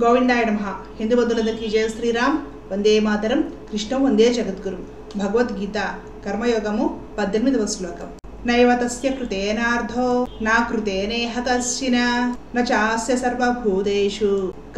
గోవిందాయ నమ హిందూ బంధువులందరికీ జయ శ్రీరామ్ వందే మాతరం కృష్ణం వందే జగద్గురు భగవద్గీత కర్మయోగము పద్దెనిమిదవ శ్లోకం నైవ తస్య కృతేనార్థో నా కృతేనేహ కశ్చిన నాస్య సర్వభూతేషు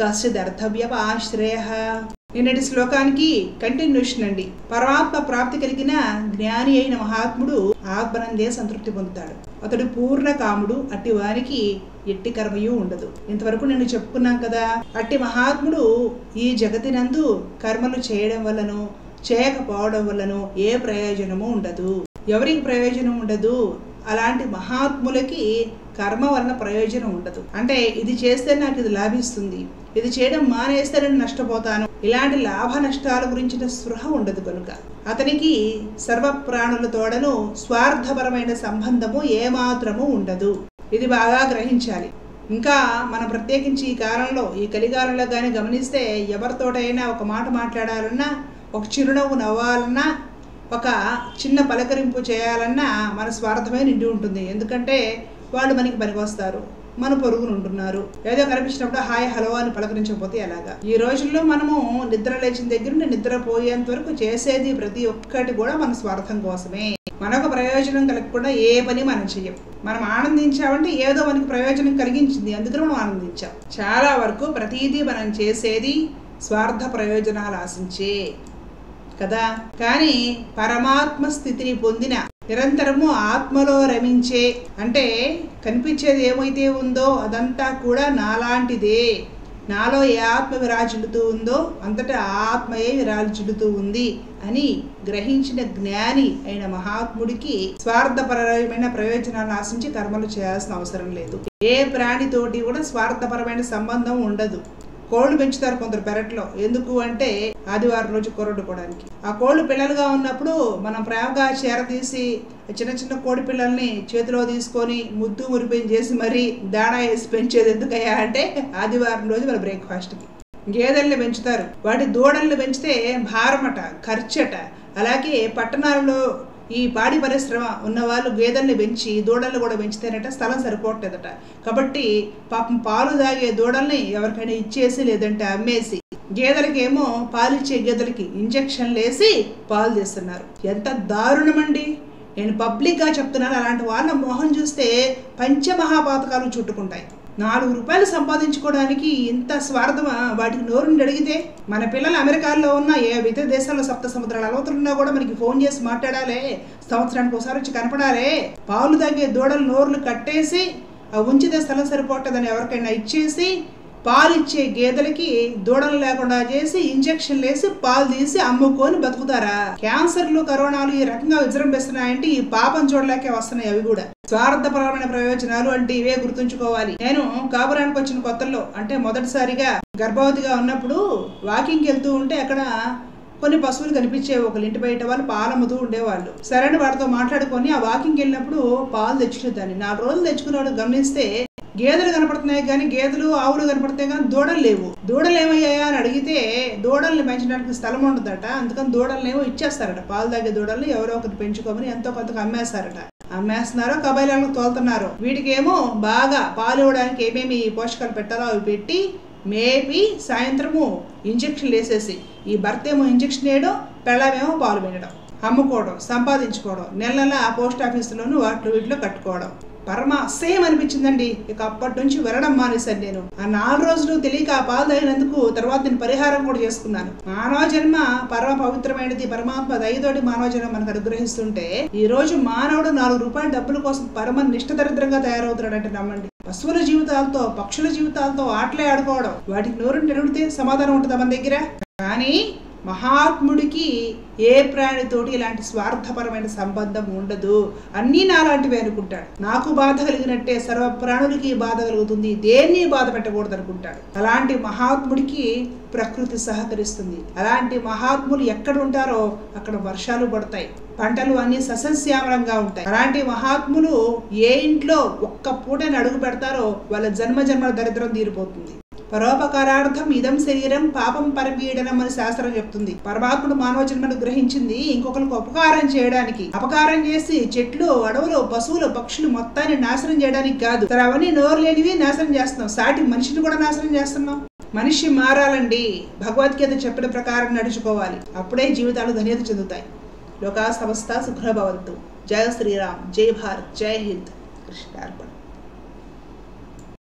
కశ్చిదర్థవ్యపాశ్రయ నిన్నటి శ్లోకానికి కంటిన్యూషన్ అండి పరమాత్మ ప్రాప్తి కలిగిన జ్ఞాని అయిన మహాత్ముడు ఆత్మనందే సంతృప్తి పొందుతాడు అతడు పూర్ణ కాముడు అట్టి వారికి ఎట్టి కర్మయు ఉండదు ఇంతవరకు నేను చెప్పుకున్నాం కదా అట్టి మహాత్ముడు ఈ జగతినందు కర్మలు చేయడం వల్లనో చేయకపోవడం వల్లనో ఏ ప్రయోజనము ఉండదు ఎవరికి ప్రయోజనం ఉండదు అలాంటి మహాత్ములకి కర్మ వలన ప్రయోజనం ఉండదు అంటే ఇది చేస్తే నాకు ఇది లాభిస్తుంది ఇది చేయడం మానేస్తే నేను నష్టపోతాను ఇలాంటి లాభ నష్టాల గురించిన స్పృహ ఉండదు కనుక అతనికి సర్వ ప్రాణుల తోడను స్వార్థపరమైన సంబంధము ఏమాత్రము ఉండదు ఇది బాగా గ్రహించాలి ఇంకా మనం ప్రత్యేకించి ఈ కాలంలో ఈ కలికాలంలో కానీ గమనిస్తే ఎవరితోటైనా ఒక మాట మాట్లాడాలన్నా ఒక చిరునవ్వు నవ్వాలన్నా ఒక చిన్న పలకరింపు చేయాలన్నా మన స్వార్థమే నిండి ఉంటుంది ఎందుకంటే వాళ్ళు మనకి పనికొస్తారు మన పొరుగును ఉంటున్నారు ఏదో కనిపించినప్పుడు హాయ్ హలో అని పలకరించకపోతే ఎలాగా ఈ రోజుల్లో మనము నిద్ర లేచిన దగ్గర నుండి నిద్రపోయేంత వరకు చేసేది ప్రతి ఒక్కటి కూడా మన స్వార్థం కోసమే మనకు ప్రయోజనం కలగకుండా ఏ పని మనం చెయ్యం మనం ఆనందించామంటే ఏదో మనకి ప్రయోజనం కలిగించింది అందుకని మనం ఆనందించాం చాలా వరకు ప్రతిదీ మనం చేసేది స్వార్థ ప్రయోజనాలు ఆశించే కదా కానీ పరమాత్మ స్థితిని పొందిన నిరంతరము ఆత్మలో రమించే అంటే కనిపించేది ఏమైతే ఉందో అదంతా కూడా నాలాంటిదే నాలో ఏ ఆత్మ విరాజిల్లుతూ ఉందో అంతటా ఆత్మయే విరాజిల్లుతూ ఉంది అని గ్రహించిన జ్ఞాని అయిన మహాత్ముడికి స్వార్థపరమైన ప్రయోజనాలను ఆశించి కర్మలు చేయాల్సిన అవసరం లేదు ఏ ప్రాణితోటి కూడా స్వార్థపరమైన సంబంధం ఉండదు కోళ్ళు పెంచుతారు కొందరు పెరట్లో ఎందుకు అంటే ఆదివారం రోజు కొరడుకోవడానికి ఆ కోళ్ళు పిల్లలుగా ఉన్నప్పుడు మనం ప్రేమగా చేరతీసి చిన్న చిన్న కోడి పిల్లల్ని చేతిలో తీసుకొని ముద్దు మురిపోయి చేసి మరీ దాణా వేసి పెంచేది ఎందుకయ్యా అంటే ఆదివారం రోజు మన బ్రేక్ఫాస్ట్కి గేదెల్ని పెంచుతారు వాటి దూడల్ని పెంచితే భారమట ఖర్చట అలాగే పట్టణాలలో ఈ పాడి పరిశ్రమ ఉన్న వాళ్ళు గేదెల్ని పెంచి దూడల్ని కూడా పెంచితేనట స్థలం సరిపోవట్లేదట కాబట్టి పాపం పాలు తాగే దూడల్ని ఎవరికైనా ఇచ్చేసి లేదంటే అమ్మేసి గేదెలకేమో పాలిచ్చే గేదెలకి ఇంజక్షన్లు వేసి పాలు తీస్తున్నారు ఎంత దారుణమండి నేను పబ్లిక్గా చెప్తున్నాను అలాంటి వాళ్ళ మొహం చూస్తే పంచమహాపాతకాలు చుట్టుకుంటాయి నాలుగు రూపాయలు సంపాదించుకోవడానికి ఇంత స్వార్థమా వాటికి నోరుండి అడిగితే మన పిల్లలు అమెరికాలో ఉన్న ఏ ఇతర దేశాల్లో సప్త సముద్రాల అవతలున్నా కూడా మనకి ఫోన్ చేసి మాట్లాడాలే సంవత్సరానికి ఒకసారి వచ్చి కనపడాలే పాలు తగ్గే దూడలు నోర్లు కట్టేసి ఆ ఉంచితే స్థలం సరిపోతుందని ఎవరికైనా ఇచ్చేసి పాలు ఇచ్చే గేదెలకి దూడలు లేకుండా చేసి ఇంజక్షన్లు వేసి పాలు తీసి అమ్ముకొని బతుకుతారా క్యాన్సర్లు కరోనాలు ఈ రకంగా విజృంభిస్తున్నాయంటే ఈ పాపం చూడలేకే వస్తున్నాయి అవి కూడా స్వార్థపరమైన ప్రయోజనాలు అంటే ఇవే గుర్తుంచుకోవాలి నేను కాపురానికి వచ్చిన కొత్తల్లో అంటే మొదటిసారిగా గర్భవతిగా ఉన్నప్పుడు వాకింగ్కి వెళ్తూ ఉంటే అక్కడ కొన్ని పశువులు కనిపించేవి ఒకళ్ళ ఇంటి బయట వాళ్ళు పాలు అమ్ముతూ ఉండేవాళ్ళు సరైన వాటితో మాట్లాడుకొని ఆ వాకింగ్కి వెళ్ళినప్పుడు పాలు తెచ్చుకునేదాన్ని నాలుగు రోజులు తెచ్చుకున్నాడు గమనిస్తే గేదెలు కనపడుతున్నాయి కానీ గేదెలు ఆవులు కనపడుతున్నాయి కానీ దూడలు లేవు దూడలు ఏమయ్యాయా అని అడిగితే దూడల్ని పెంచడానికి స్థలం ఉండదట అందుకని దూడల్ని ఏమో ఇచ్చేస్తారట పాలు తాగే దూడల్ని ఎవరో ఒకటి పెంచుకోమని ఎంతో కొంతకు అమ్మేస్తారట అమ్మేస్తున్నారో కబైలాలకు తోలుతున్నారు వీటికేమో బాగా పాలు ఇవ్వడానికి ఏమేమి పోషకాలు పెట్టాలో అవి పెట్టి మేపి సాయంత్రము ఇంజక్షన్లు వేసేసి ఈ భర్త ఏమో ఇంజక్షన్ వేయడం పెళ్ళమేమో పాలు పిండడం అమ్ముకోవడం సంపాదించుకోవడం నెల నెల ఆ పోస్ట్ ఆఫీసులోను వాటిలో వీటిలో కట్టుకోవడం పరమ అసహ్యం అనిపించిందండి ఇక అప్పటి నుంచి వెళ్ళడం మానేశాను నేను ఆ నాలుగు రోజులు తెలియక ఆ పాలు తాగినందుకు తర్వాత నేను పరిహారం కూడా చేసుకున్నాను మానవ జన్మ పరమ పవిత్రమైనది పరమాత్మ దయతోటి మానవ జన్మ మనకు అనుగ్రహిస్తుంటే ఈ రోజు మానవుడు నాలుగు రూపాయల డబ్బుల కోసం పరమ నిష్ట దరిద్రంగా తయారవుతున్నాడంటే నమ్మండి పశువుల జీవితాలతో పక్షుల జీవితాలతో ఆటలే ఆడుకోవడం వాటికి నోరు నిరుడితే సమాధానం ఉంటుందా మన దగ్గర కానీ మహాత్ముడికి ఏ ప్రాణితోటి ఇలాంటి స్వార్థపరమైన సంబంధం ఉండదు అన్నీ నాలాంటివి అనుకుంటాడు నాకు బాధ కలిగినట్టే సర్వ ప్రాణులకి బాధ కలుగుతుంది దేన్ని బాధ పెట్టకూడదు అనుకుంటాడు అలాంటి మహాత్ముడికి ప్రకృతి సహకరిస్తుంది అలాంటి మహాత్ములు ఎక్కడ ఉంటారో అక్కడ వర్షాలు పడతాయి పంటలు అన్ని సస్యశ్యామలంగా ఉంటాయి అలాంటి మహాత్ములు ఏ ఇంట్లో ఒక్క పూటని అడుగు పెడతారో వాళ్ళ జన్మ జన్మల దరిద్రం తీరిపోతుంది పరోపకారార్థం ఇదం శరీరం పాపం పరపీడనం అని శాస్త్రం చెప్తుంది పరమాత్ముడు మానవ జన్మను గ్రహించింది ఇంకొకరికి ఉపకారం చేయడానికి అపకారం చేసి చెట్లు అడవులు పశువులు పక్షులు మొత్తాన్ని నాశనం చేయడానికి కాదు సరే అవన్నీ నోరు లేనివి నాశనం చేస్తున్నాం సాటి మనిషిని కూడా నాశనం చేస్తున్నాం మనిషి మారాలండి భగవద్గీత చెప్పిన ప్రకారం నడుచుకోవాలి అప్పుడే జీవితాలు ధన్యత చెందుతాయి లోకా సమస్త సుఖభవంతు జయ శ్రీరామ్ జై భారత్ జై హింద్ కృష్ణార్పణ